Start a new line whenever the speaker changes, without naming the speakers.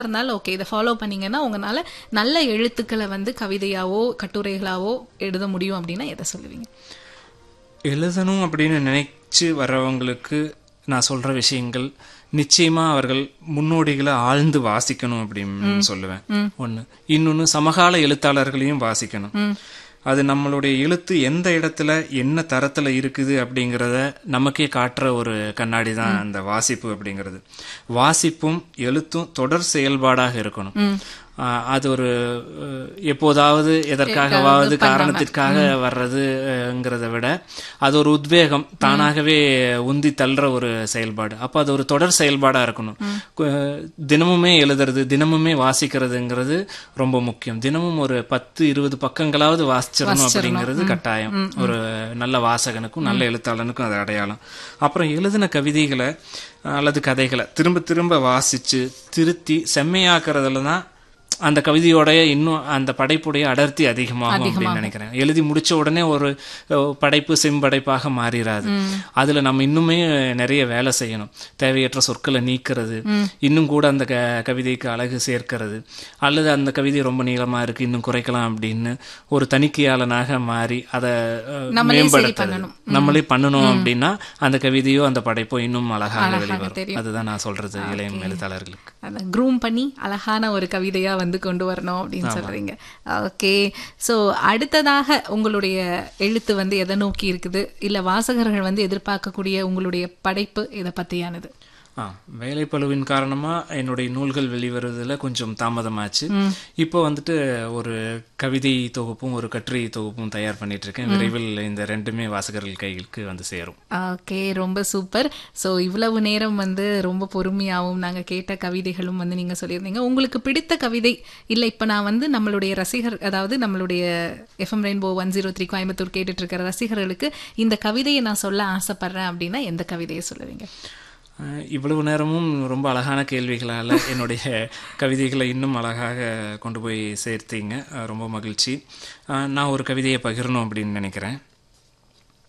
இருந்தாலும் ஓகே இதை ஃபாலோ பண்ணீங்கன்னா உங்களால நல்ல எழுத்துக்களை வந்து கவிதையாவோ கட்டுரைகளாவோ எழுத முடியும் அப்படின்னா எதை சொல்லுவீங்க
எழுதணும் அப்படின்னு நினைச்சு வர்றவங்களுக்கு நான் சொல்ற விஷயங்கள் நிச்சயமா அவர்கள் முன்னோடிகளை ஆழ்ந்து வாசிக்கணும் அப்படின்னு சொல்லுவேன் ஒண்ணு இன்னொன்னு சமகால எழுத்தாளர்களையும் வாசிக்கணும் அது நம்மளுடைய எழுத்து எந்த இடத்துல என்ன தரத்துல இருக்குது அப்படிங்கிறத நமக்கே காட்டுற ஒரு கண்ணாடி தான் அந்த வாசிப்பு அப்படிங்கிறது வாசிப்பும் எழுத்தும் தொடர் செயல்பாடாக இருக்கணும் ஆஹ் அது ஒரு அஹ், எப்போதாவது எதற்காகவாவது காரணத்திற்காக வர்றதுங்கிறத விட அது ஒரு உத்வேகம் தானாகவே உந்தி தள்ளுற ஒரு செயல்பாடு அப்ப அது ஒரு தொடர் செயல்பாடா இருக்கணும் கு- தினமுமே எழுதுறது தினமுமே வாசிக்கிறதுங்கிறது ரொம்ப முக்கியம் தினமும் ஒரு பத்து இருபது பக்கங்களாவது வாசிச்சிடணும் அப்படிங்கிறது கட்டாயம் ஒரு நல்ல வாசகனுக்கும் நல்ல எழுத்தாளனுக்கும் அது அடையாளம் அப்புறம் எழுதின கவிதைகளை அல்லது கதைகளை திரும்ப திரும்ப வாசிச்சு திருத்தி செம்மையாக்குறதுல தான் அந்த கவிதையோடைய இன்னும் அந்த படைப்புடைய அடர்த்தி அதிகமாகும் அப்படின்னு நினைக்கிறேன் எழுதி முடிச்ச உடனே ஒரு அஹ், படைப்பு செம்படைப்பாக மாறிடாது அதுல நம்ம இன்னுமே நிறைய வேலை செய்யணும் தேவையற்ற சொற்களை நீக்கிறது இன்னும் கூட அந்த க கவிதைக்கு அழகு சேர்க்கிறது அல்லது அந்த கவிதை ரொம்ப நீளமா இருக்கு இன்னும் குறைக்கலாம் அப்படின்னு ஒரு தணிக்கையாளனாக மாறி அதை அஹ்,
நம்மளே சரி
மேம்படுத்துறது
பண்ணணும்.
நம்மளே பண்ணணும் அப்படின்னா அந்த கவிதையோ அந்த படைப்போ இன்னும் அழகாக
அழகாக
வெளிவரும்
தெரியும்.
அதுதான் நான் சொல்றது இளைய எழுத்தாளர்களுக்கு
அந்த க்ரூம் பண்ணி அழகான ஒரு கவிதையா வந்து கொண்டு வரணும் அப்படின்னு சொல்றீங்க ஓகே ஸோ அடுத்ததாக உங்களுடைய எழுத்து வந்து எதை நோக்கி இருக்குது இல்ல வாசகர்கள் வந்து எதிர்பார்க்கக்கூடிய உங்களுடைய படைப்பு இதை பத்தியானது
ஆ வேலைப்பளுவின் காரணமா என்னுடைய நூல்கள் வெளிவருவதில் கொஞ்சம் தாமதமாச்சு இப்போ வந்துட்டு ஒரு கவிதை தொகுப்பும் ஒரு கட்டுரை தொகுப்பும் தயார் பண்ணிட்டு இருக்கேன் விரைவில் இந்த ரெண்டுமே வாசகர்கள் கைகளுக்கு வந்து சேரும்
ஓகே ரொம்ப சூப்பர் ஸோ இவ்வளவு நேரம் வந்து ரொம்ப பொறுமையாகவும் நாங்கள் கேட்ட கவிதைகளும் வந்து நீங்கள் சொல்லியிருந்தீங்க உங்களுக்கு பிடித்த கவிதை இல்லை இப்போ நான் வந்து நம்மளுடைய ரசிகர் அதாவது நம்மளுடைய FM rainbow one zero three Coimbatore கேட்டுட்டு இருக்கிற ரசிகர்களுக்கு இந்த கவிதையை நான் சொல்ல ஆசைப்படுறேன் அப்படின்னா எந்த கவிதையை சொல்லுவீங்க
அஹ் இவ்வளவு நேரமும் ரொம்ப அழகான கேள்விகளால் என்னுடைய கவிதைகளை இன்னும் அழகாக கொண்டு போய் சேர்த்தீங்க அஹ் ரொம்ப மகிழ்ச்சி அஹ் நான் ஒரு கவிதையை பகிரணும் அப்படின்னு நினைக்கிறேன்